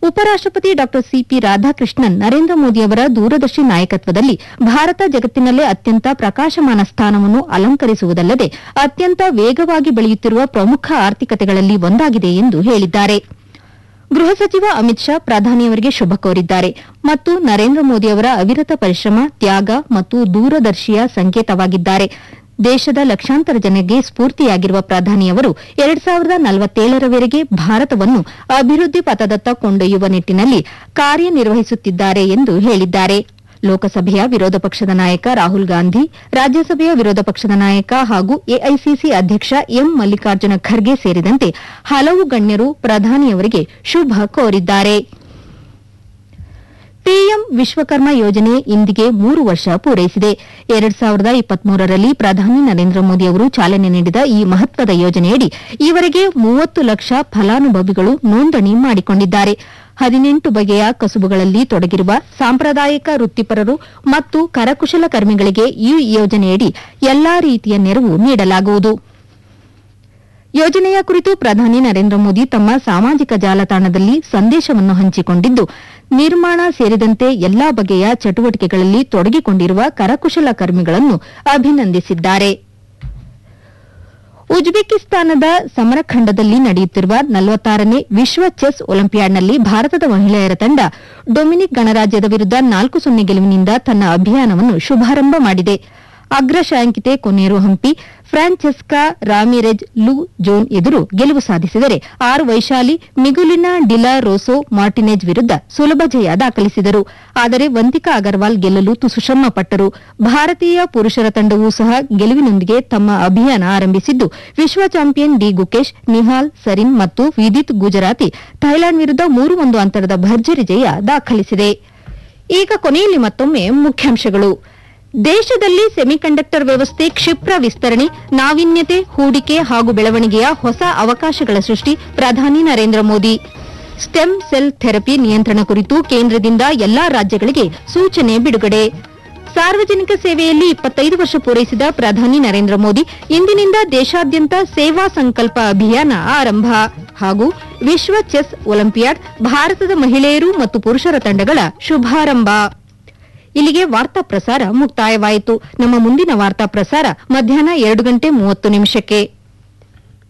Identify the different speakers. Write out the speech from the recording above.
Speaker 1: ಉಪರಾಷ್ಟಪತಿ ಡಾ ಸಿಪಿ ರಾಧಾಕೃಷ್ಣನ್ ನರೇಂದ್ರ ಮೋದಿಯವರ ದೂರದರ್ಶಿ ನಾಯಕತ್ವದಲ್ಲಿ ಭಾರತ ಜಗತ್ತಿನಲ್ಲೇ ಅತ್ಯಂತ ಪ್ರಕಾಶಮಾನ ಸ್ಥಾನವನ್ನು ಅಲಂಕರಿಸುವುದಲ್ಲದೆ ಅತ್ಯಂತ ವೇಗವಾಗಿ ಬೆಳೆಯುತ್ತಿರುವ ಪ್ರಮುಖ ಆರ್ಥಿಕತೆಗಳಲ್ಲಿ ಒಂದಾಗಿದೆ ಎಂದು ಹೇಳಿದ್ದಾರೆ ಗೃಹ ಸಚಿವ ಅಮಿತ್ ಶಾ ಪ್ರಧಾನಿಯವರಿಗೆ ಶುಭ ಕೋರಿದ್ದಾರೆ ಮತ್ತು ನರೇಂದ್ರ ಮೋದಿಯವರ ಅವಿರತ ಪರಿಶ್ರಮ ತ್ಯಾಗ ಮತ್ತು ದೂರದರ್ಶಿಯ ಸಂಕೇತವಾಗಿದ್ದಾರೆ ದೇಶದ ಲಕ್ಷಾಂತರ ಜನರಿಗೆ ಸ್ಫೂರ್ತಿಯಾಗಿರುವ ಪ್ರಧಾನಿಯವರು ಎರಡ್ ಸಾವಿರದ ನಲವತ್ತೇಳರವರೆಗೆ ಭಾರತವನ್ನು ಅಭಿವೃದ್ಧಿ ಪಥದತ್ತ ಕೊಂಡೊಯ್ಯುವ ನಿಟ್ಟಿನಲ್ಲಿ ಕಾರ್ಯನಿರ್ವಹಿಸುತ್ತಿದ್ದಾರೆ ಎಂದು ಹೇಳಿದ್ದಾರೆ ಲೋಕಸಭೆಯ ವಿರೋಧ ಪಕ್ಷದ ನಾಯಕ ರಾಹುಲ್ ಗಾಂಧಿ ರಾಜ್ಯಸಭೆಯ ವಿರೋಧ ಪಕ್ಷದ ನಾಯಕ ಹಾಗೂ ಎಐಸಿಸಿ ಅಧ್ಯಕ್ಷ ಎಂ ಮಲ್ಲಿಕಾರ್ಜುನ ಖರ್ಗೆ ಸೇರಿದಂತೆ ಹಲವು ಗಣ್ಯರು ಪ್ರಧಾನಿಯವರಿಗೆ ಶುಭ ಕೋರಿದ್ದಾರೆ ಪಿಎಂ ವಿಶ್ವಕರ್ಮ ಯೋಜನೆ ಇಂದಿಗೆ ಮೂರು ವರ್ಷ ಪೂರೈಸಿದೆ ಎರಡ್ ಸಾವಿರದ ಇಪ್ಪತ್ಮೂರರಲ್ಲಿ ಪ್ರಧಾನಿ ನರೇಂದ್ರ ಮೋದಿ ಅವರು ಚಾಲನೆ ನೀಡಿದ ಈ ಮಹತ್ವದ ಯೋಜನೆಯಡಿ ಈವರೆಗೆ ಮೂವತ್ತು ಲಕ್ಷ ಫಲಾನುಭವಿಗಳು ನೋಂದಣಿ ಮಾಡಿಕೊಂಡಿದ್ದಾರೆ ಹದಿನೆಂಟು ಬಗೆಯ ಕಸುಬುಗಳಲ್ಲಿ ತೊಡಗಿರುವ ಸಾಂಪ್ರದಾಯಿಕ ವೃತ್ತಿಪರರು ಮತ್ತು ಕರಕುಶಲಕರ್ಮಿಗಳಿಗೆ ಈ ಯೋಜನೆಯಡಿ ಎಲ್ಲಾ ರೀತಿಯ ನೆರವು ನೀಡಲಾಗುವುದು ಯೋಜನೆಯ ಕುರಿತು ಪ್ರಧಾನಿ ನರೇಂದ್ರ ಮೋದಿ ತಮ್ಮ ಸಾಮಾಜಿಕ ಜಾಲತಾಣದಲ್ಲಿ ಸಂದೇಶವನ್ನು ಹಂಚಿಕೊಂಡಿದ್ದು ನಿರ್ಮಾಣ ಸೇರಿದಂತೆ ಎಲ್ಲಾ ಬಗೆಯ ಚಟುವಟಿಕೆಗಳಲ್ಲಿ ತೊಡಗಿಕೊಂಡಿರುವ ಕರಕುಶಲ ಕರ್ಮಿಗಳನ್ನು ಅಭಿನಂದಿಸಿದ್ದಾರೆ ಉಜ್ಬೇಕಿಸ್ತಾನದ ಸಮರಖಂಡದಲ್ಲಿ ನಡೆಯುತ್ತಿರುವ ನಲವತ್ತಾರನೇ ವಿಶ್ವ ಚೆಸ್ ಒಲಿಂಪಿಯಾಡ್ನಲ್ಲಿ ಭಾರತದ ಮಹಿಳೆಯರ ತಂಡ ಡೊಮಿನಿಕ್ ಗಣರಾಜ್ಯದ ವಿರುದ್ದ ನಾಲ್ಕು ಸೊನ್ನೆ ಗೆಲುವಿನಿಂದ ತನ್ನ ಅಭಿಯಾನವನ್ನು ಶುಭಾರಂಭ ಮಾಡಿದೆ ಅಗ್ರ ಶ್ರೇಯಾಂಕಿತೆ ಕೊನೇರು ಹಂಪಿ ಫ್ರಾನ್ಸೆಸ್ಕಾ ರಾಮಿರೆಜ್ ಲು ಜೋನ್ ಎದುರು ಗೆಲುವು ಸಾಧಿಸಿದರೆ R Vaishali Miguelina De La Rosso Martinez ವಿರುದ್ದ ಸುಲಭ ಜಯ ದಾಖಲಿಸಿದರು ಆದರೆ ವಂತಿಕಾ ಅಗರ್ವಾಲ್ ಗೆಲ್ಲಲು ತುಸು ಶ್ರಮ ಪಟ್ಟರು ಭಾರತೀಯ ಪುರುಷರ ತಂಡವೂ ಸಹ ಗೆಲುವಿನೊಂದಿಗೆ ತಮ್ಮ ಅಭಿಯಾನ ಆರಂಭಿಸಿದ್ದು ವಿಶ್ವ ಚಾಂಪಿಯನ್ ಡಿ ಗುಕೇಶ್ ನಿಹಾಲ್ ಸರಿನ್ ಮತ್ತು ವಿದಿತ್ ಗುಜರಾತಿ ಥೈಲ್ಯಾಂಡ್ ವಿರುದ್ದ ಮೂರು ಒಂದು ಅಂತರದ ಭರ್ಜರಿ ಜಯ ದಾಖಲಿಸಿದೆ ಈಗ ಕೊನೆಯಲ್ಲಿ ಮತ್ತೊಮ್ಮೆ ಮುಖ್ಯಾಂಶಗಳು ದೇಶದಲ್ಲಿ ಸೆಮಿಕಂಡಕ್ಟರ್ ವ್ಯವಸ್ಥೆ ಕ್ಷಿಪ್ರ ವಿಸ್ತರಣೆ ನಾವೀನ್ಯತೆ ಹೂಡಿಕೆ ಹಾಗೂ ಬೆಳವಣಿಗೆಯ ಹೊಸ ಅವಕಾಶಗಳ ಸೃಷ್ಟಿ ಪ್ರಧಾನಿ Narendra Modi stem cell therapy ನಿಯಂತ್ರಣ ಕುರಿತು ಕೇಂದ್ರದಿಂದ ಎಲ್ಲಾ ರಾಜ್ಯಗಳಿಗೆ ಸೂಚನೆ ಬಿಡುಗಡೆ ಸಾರ್ವಜನಿಕ ಸೇವೆಯಲ್ಲಿ ಇಪ್ಪತ್ತೈದು ವರ್ಷ ಪೂರೈಸಿದ ಪ್ರಧಾನಿ ನರೇಂದ್ರ ಮೋದಿ ಇಂದಿನಿಂದ ದೇಶಾದ್ಯಂತ ಸೇವಾ ಸಂಕಲ್ಪ ಅಭಿಯಾನ ಆರಂಭ ಹಾಗೂ ವಿಶ್ವ ಚೆಸ್ ಒಲಿಂಪಿಯಾಡ್ ಭಾರತದ ಮಹಿಳೆಯರು ಮತ್ತು ಪುರುಷರ ತಂಡಗಳ ಶುಭಾರಂಭ ಇಲ್ಲಿಗೆ ವಾರ್ತಾ ಪ್ರಸಾರ ಮುಕ್ತಾಯವಾಯಿತು ನಮ್ಮ ಮುಂದಿನ ವಾರ್ತಾ ಪ್ರಸಾರ ಮಧ್ಯಾಹ್ನ ಎರಡು ಗಂಟೆ ಮೂವತ್ತು ನಿಮಿಷಕ್ಕೆ